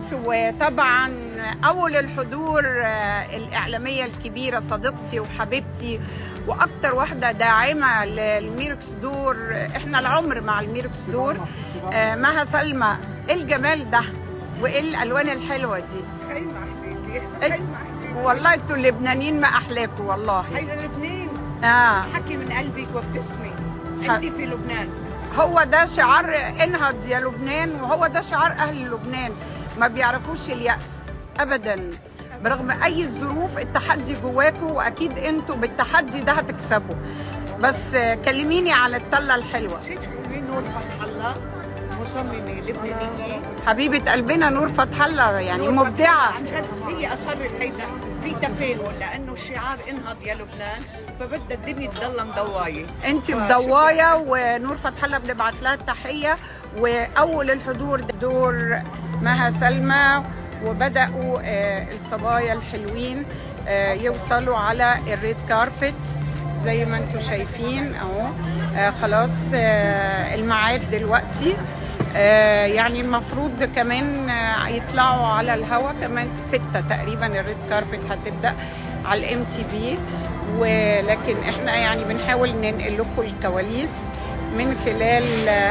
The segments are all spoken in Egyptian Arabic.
وطبعا اول الحضور آه، الاعلاميه الكبيره صديقتي وحبيبتي واكتر واحده داعمه للميركس دور احنا العمر مع الميركس دور آه، مها سلمى إيه الجمال ده وايه الالوان الحلوه دي خيمة حبيبي إيه؟ خيمة حبيبي والله انتوا اللبنانيين ما احلاكم والله هيدا لبنان اه حكي من قلبك وبتسمي ح- انت في لبنان هو ده شعار انهض يا لبنان وهو ده شعار اهل لبنان ما بيعرفوش اليأس ابدا برغم اي الظروف التحدي جواكم واكيد انتوا بالتحدي ده هتكسبوا بس آه، كلميني عن الطله الحلوه شفتي مين نور فتح الله مصممة لبنانية حبيبه قلبنا نور فتح الله يعني نور فتح الله مبدعه عن جد هي اصرت هيدا في تفاؤل لانه الشعار انهض يا لبنان فبدها الدنيا تضل مضوايه انت مضوايه ونور فتح الله بنبعت لها التحيه واول الحضور دور مها سلمى وبداوا آه، الصبايا الحلوين آه، يوصلوا على الريد كاربت زي ما انتم شايفين اهو آه، خلاص آه، الميعاد دلوقتي آه، يعني المفروض كمان آه، يطلعوا على الهوا كمان ستة تقريبا الريد كاربت هتبدا على الام تي في ولكن احنا يعني بنحاول ننقل لكم الكواليس من خلال آه،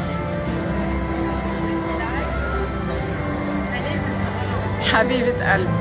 حبيبة قلبي